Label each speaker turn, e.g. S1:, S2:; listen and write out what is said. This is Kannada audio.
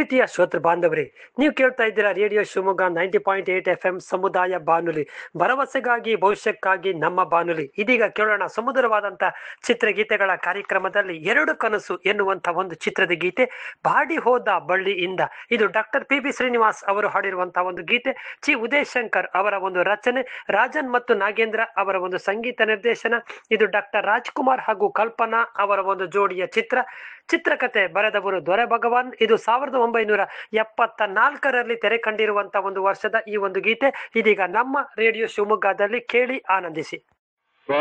S1: ಪ್ರೀತಿಯ ಶ್ರೋತೃ ಬಾಂಧವರೇ ನೀವು ಕೇಳ್ತಾ ಇದ್ದೀರಾ radio Shivamogga ninety point eight F M ಸಮುದಾಯ ಬಾನುಲಿ ಭರವಸೆಗಾಗಿ ಭವಿಷ್ಯಕ್ಕಾಗಿ ನಮ್ಮ ಬಾನುಲಿ ಇದೀಗ ಕೇಳೋಣ ಸುಮಧುರವಾದಂಥ ಚಿತ್ರಗೀತೆಗಳ ಕಾರ್ಯಕ್ರಮದಲ್ಲಿ ಎರಡು ಕನಸು ಎನ್ನುವಂಥ ಒಂದು ಚಿತ್ರದ ಗೀತೆ ಬಾಡಿ ಹೋದ ಬಳ್ಳಿಯಿಂದ ಇದು ಡಾಕ್ಟರ್ ಪಿ ಬಿ ಶ್ರೀನಿವಾಸ್ ಅವರು ಹಾಡಿರುವಂತಹ ಒಂದು ಗೀತೆ ಚಿ ಉದಯ್ ಶಂಕರ್ ಅವರ ಒಂದು ರಚನೆ ರಾಜನ್ ಮತ್ತು ನಾಗೇಂದ್ರ ಅವರ ಒಂದು ಸಂಗೀತ ನಿರ್ದೇಶನ ಇದು ಡಾಕ್ಟರ್ ರಾಜ್ಕುಮಾರ್ ಹಾಗೂ ಕಲ್ಪನಾ ಅವರ ಒಂದು ಜೋಡಿಯ ಚಿತ್ರ ಚಿತ್ರಕಥೆ ಬರೆದವರು ದೊರೆ ಭಗವಾನ್ ಇದು ಸಾವಿರದ ಒಂಬೈನೂರ ಎಪ್ಪತ್ತ ನಾಲ್ಕರಲ್ಲಿ ತೆರೆ ಕಂಡಿರುವಂತಹ ಒಂದು ವರ್ಷದ ಈ ಒಂದು ಗೀತೆ ಇದೀಗ ನಮ್ಮ ರೇಡಿಯೋ ಶಿವಮೊಗ್ಗದಲ್ಲಿ ಕೇಳಿ ಆನಂದಿಸಿ